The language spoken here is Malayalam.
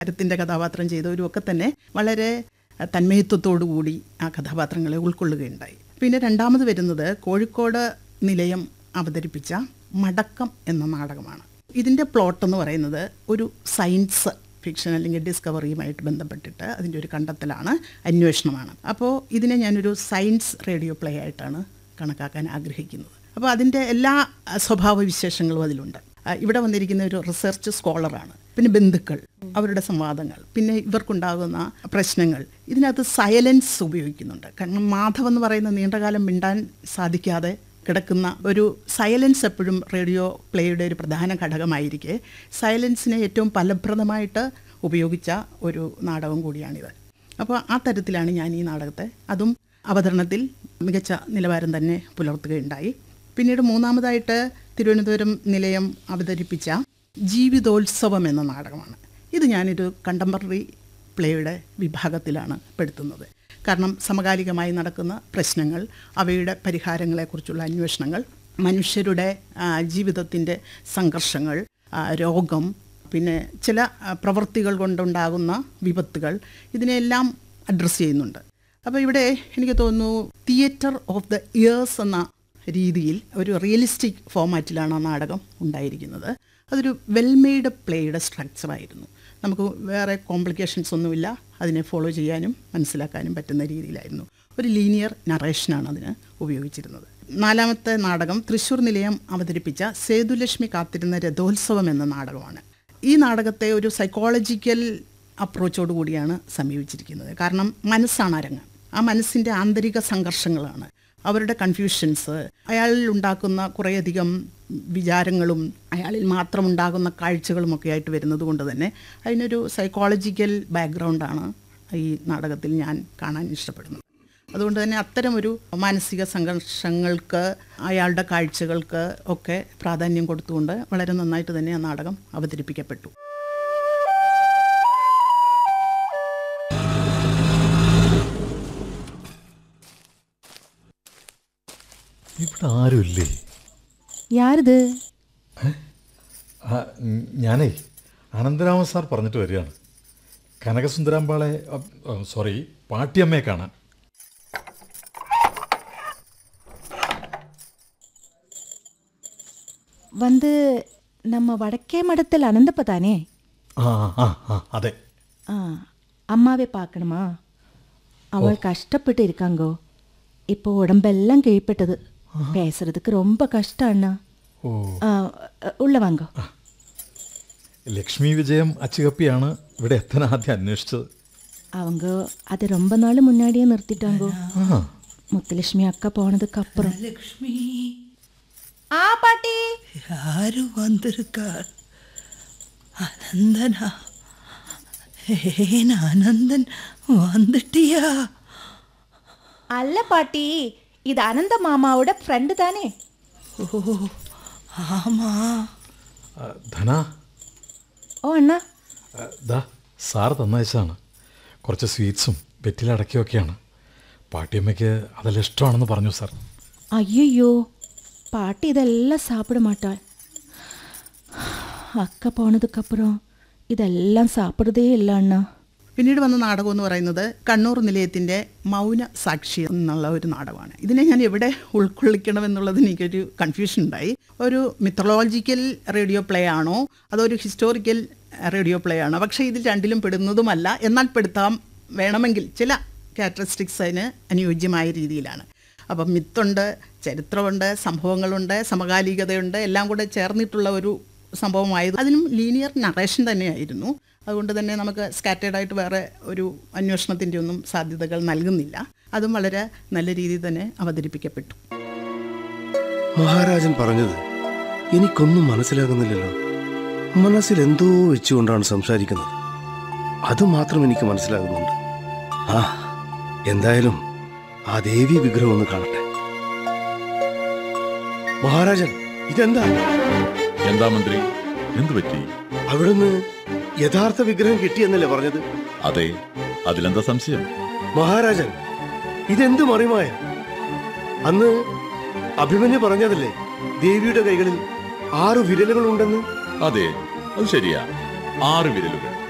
കരുത്തിൻ്റെ കഥാപാത്രം ചെയ്തവരും ഒക്കെ തന്നെ വളരെ തന്മയത്വത്തോടു കൂടി ആ കഥാപാത്രങ്ങളെ ഉൾക്കൊള്ളുകയുണ്ടായി പിന്നെ രണ്ടാമത് വരുന്നത് കോഴിക്കോട് നിലയം അവതരിപ്പിച്ച മടക്കം എന്ന നാടകമാണ് ഇതിൻ്റെ പ്ലോട്ട് എന്ന് പറയുന്നത് ഒരു സയൻസ് ഫിക്ഷൻ അല്ലെങ്കിൽ ഡിസ്കവറിയുമായിട്ട് ബന്ധപ്പെട്ടിട്ട് അതിൻ്റെ ഒരു കണ്ടെത്തലാണ് അന്വേഷണമാണ് അപ്പോൾ ഇതിനെ ഞാനൊരു സയൻസ് റേഡിയോ പ്ലേ ആയിട്ടാണ് കണക്കാക്കാൻ ആഗ്രഹിക്കുന്നത് അപ്പോൾ അതിൻ്റെ എല്ലാ അഹ്, സ്വഭാവ വിശേഷങ്ങളും അതിലുണ്ട് അഹ്, ഇവിടെ വന്നിരിക്കുന്ന ഒരു റിസർച്ച് സ്കോളറാണ് പിന്നെ ബന്ധുക്കൾ അവരുടെ സംവാദങ്ങൾ പിന്നെ ഇവർക്കുണ്ടാകുന്ന പ്രശ്നങ്ങൾ ഇതിനകത്ത് സയലൻസ് ഉപയോഗിക്കുന്നുണ്ട് കാരണം മാധവ് എന്ന് പറയുന്ന നീണ്ടകാലം മിണ്ടാൻ സാധിക്കാതെ കിടക്കുന്ന ഒരു സൈലൻസ് എപ്പോഴും റേഡിയോ പ്ലേയുടെ ഒരു പ്രധാന ഘടകമായിരിക്കെ സൈലൻസിനെ ഏറ്റവും ഫലപ്രദമായിട്ട് ഉപയോഗിച്ച ഒരു നാടകം കൂടിയാണിത് അപ്പോൾ ആ തരത്തിലാണ് ഞാൻ ഈ നാടകത്തെ അതും അവതരണത്തിൽ മികച്ച നിലവാരം തന്നെ പുലർത്തുകയുണ്ടായി പിന്നീട് മൂന്നാമതായിട്ട് തിരുവനന്തപുരം നിലയം അവതരിപ്പിച്ച ജീവിതോത്സവം എന്ന നാടകമാണ് ഇത് ഞാനൊരു കണ്ടംപററി പ്ലേയുടെ വിഭാഗത്തിലാണ് പെടുത്തുന്നത് കാരണം സമകാലികമായി നടക്കുന്ന പ്രശ്നങ്ങൾ അവയുടെ പരിഹാരങ്ങളെക്കുറിച്ചുള്ള അന്വേഷണങ്ങൾ മനുഷ്യരുടെ ജീവിതത്തിൻ്റെ സംഘർഷങ്ങൾ ആ, രോഗം പിന്നെ ചില ആ, പ്രവൃത്തികൾ കൊണ്ടുണ്ടാകുന്ന വിപത്തുകൾ ഇതിനെല്ലാം അഡ്രസ്സ് ചെയ്യുന്നുണ്ട് അപ്പോൾ ഇവിടെ എനിക്ക് തോന്നുന്നു തിയേറ്റർ ഓഫ് ദ ഇയേഴ്സ് എന്ന രീതിയിൽ ഒരു റിയലിസ്റ്റിക് ഫോമാറ്റിലാണ് ആ നാടകം ഉണ്ടായിരിക്കുന്നത് അതൊരു വെൽമെയ്ഡ് പ്ലേയുടെ സ്ട്രക്ചറായിരുന്നു നമുക്ക് വേറെ കോംപ്ലിക്കേഷൻസ് ഒന്നുമില്ല അതിനെ ഫോളോ ചെയ്യാനും മനസ്സിലാക്കാനും പറ്റുന്ന രീതിയിലായിരുന്നു ഒരു ലീനിയർ നറേഷനാണ് അതിന് ഉപയോഗിച്ചിരുന്നത് നാലാമത്തെ നാടകം തൃശ്ശൂർ നിലയം അവതരിപ്പിച്ച സേതുലക്ഷ്മി കാത്തിരുന്ന രഥോത്സവം എന്ന നാടകമാണ് ഈ നാടകത്തെ ഒരു സൈക്കോളജിക്കൽ അപ്രോച്ചോട് കൂടിയാണ് സമീപിച്ചിരിക്കുന്നത് കാരണം മനസ്സാണ് അരങ്ങ് ആ മനസ്സിൻ്റെ ആന്തരിക സംഘർഷങ്ങളാണ് അവരുടെ കൺഫ്യൂഷൻസ് അയാളിൽ ഉണ്ടാക്കുന്ന കുറേയധികം വിചാരങ്ങളും അയാളിൽ മാത്രം ഉണ്ടാകുന്ന കാഴ്ചകളുമൊക്കെ ആയിട്ട് വരുന്നത് കൊണ്ട് തന്നെ അതിനൊരു സൈക്കോളജിക്കൽ ബാക്ക്ഗ്രൗണ്ടാണ് ഈ നാടകത്തിൽ ഞാൻ കാണാൻ ഇഷ്ടപ്പെടുന്നത് അതുകൊണ്ട് തന്നെ അത്തരം ഒരു മാനസിക സംഘർഷങ്ങൾക്ക് അയാളുടെ കാഴ്ചകൾക്ക് ഒക്കെ പ്രാധാന്യം കൊടുത്തുകൊണ്ട് വളരെ നന്നായിട്ട് തന്നെ ആ നാടകം അവതരിപ്പിക്കപ്പെട്ടു ഇവിടെ ആരുമില്ലേ யாருது ആ, ഉം, ഞാനേ അനന്തരാമൻ സാർ പറഞ്ഞിട്ട് വരികയാണ് കനകസുന്ദരാമ്പാളെ അ, അ, സോറി പാട്ടിയമ്മയെ കാണാൻ வந்து நம்ம வடக்கே மடத்தில் அனந்தப்ப தானே ആ ആ ആ അതെ ஆ அம்மாவே பார்க்கணுமா அவள் கஷ்டப்பட்டு இருக்காங்கோ இப்போ உடம்பெல்லாம் கீழ்ப்பட்டது பேசுறதுக்கு ரொம்ப கஷ்டம் அண்ணா ഓ ஆ, உள்ள வாங்கோ ലക്ഷ്മി വിജയം അച്ചുകപ്പിയാണ് ഇവിടെ എത്താൻ ആദ്യം അന്വേഷിച്ചത് அவங்க அதை ரொம்ப நாள் முன்னாடியே நிறுத்திட்டாங்கோ ആ முத்துலட்சுமி அக்கா போனதுக்கு அப்புறம் லக்ஷ்மி ஆ பாட்டி யாரு வந்திருக்கார் அனந்தனா ஏன் அனந்தன் வந்துட்டியா அல்ல பாட்டி இது அனந்த மாமாவோட ஃப்ரெண்டு தானே ஓ ஆமா ആ, ധന ஓ அண்ணா ആ, ദാ സാർ തന്നയച്ചാണ് കുറച്ച് സ്വീറ്റ്സും വെറ്റിലടക്കിയൊക്കെയാണ് പാട്ടിയമ്മയ്ക്ക് അതെല്ലാം ഇഷ്ടമാണെന്ന് പറഞ്ഞു സാർ ஐயையோ பாட்டி இதெல்லாம் சாப்பிட மாட்டாள் அக்கா போனதுக்கப்புறம் இதெல்லாம் சாப்பிட்றதே இல்லை அண்ணா പിന്നീട് വന്ന നാടകം എന്ന് പറയുന്നത് കണ്ണൂർ നിലയത്തിൻ്റെ മൗന സാക്ഷി എന്നുള്ള ഒരു നാടകമാണ് ഇതിനെ ഞാൻ എവിടെ ഉൾക്കൊള്ളിക്കണമെന്നുള്ളതിന് എനിക്കൊരു കൺഫ്യൂഷൻ ഉണ്ടായി ഒരു മിത്തളോജിക്കൽ റേഡിയോ പ്ലേ ആണോ അതോ ഒരു ഹിസ്റ്റോറിക്കൽ റേഡിയോ പ്ലേ ആണോ പക്ഷേ ഇതിൽ രണ്ടിലും പെടുന്നതുമല്ല എന്നാൽ പെടുത്താം വേണമെങ്കിൽ ചില ക്യാരക്ടറിസ്റ്റിക്സ് അതിന് അനുയോജ്യമായ രീതിയിലാണ് അപ്പം മിത്തുണ്ട് ചരിത്രമുണ്ട് സംഭവങ്ങളുണ്ട് സമകാലികതയുണ്ട് എല്ലാം കൂടെ ചേർന്നിട്ടുള്ള ഒരു സംഭവമായത് അതിനും ലീനിയർ നറേഷൻ തന്നെയായിരുന്നു അതുകൊണ്ട് തന്നെ നമുക്ക് സ്കാറ്റേഡ് ആയിട്ട് വേറെ ഒരു അന്വേഷണത്തിൻ്റെ ഒന്നും സാധ്യതകൾ നൽകുന്നില്ല അതും വളരെ നല്ല രീതിയിൽ തന്നെ അവതരിപ്പിക്കപ്പെട്ടു മഹാരാജൻ പറഞ്ഞത് എനിക്കൊന്നും മനസ്സിലാകുന്നില്ലല്ലോ മനസ്സിൽ എന്തോ വെച്ചുകൊണ്ടാണ് സംസാരിക്കുന്നത് അത് മാത്രം എനിക്ക് മനസ്സിലാകുന്നുണ്ട് ആ എന്തായാലും ആ ദേവി വിഗ്രഹം ഒന്ന് കാണട്ടെ മഹാരാജൻ ഇതെന്താ എന്താ മന്ത്രി എന്തു പറ്റി അവിടുന്ന് യഥാർത്ഥ വിഗ്രഹം കിട്ടിയെന്നല്ലേ പറഞ്ഞത് അതെ അതിലെന്താ സംശയം മഹാരാജൻ ഇതെന്ത് മറിമായ അന്ന് അഭിമന്യു പറഞ്ഞതല്ലേ ദേവിയുടെ കൈകളിൽ ആറ് വിരലുകൾ ഉണ്ടെന്ന് അതെ അത് ശരിയാ ആറ് വിരലുകൾ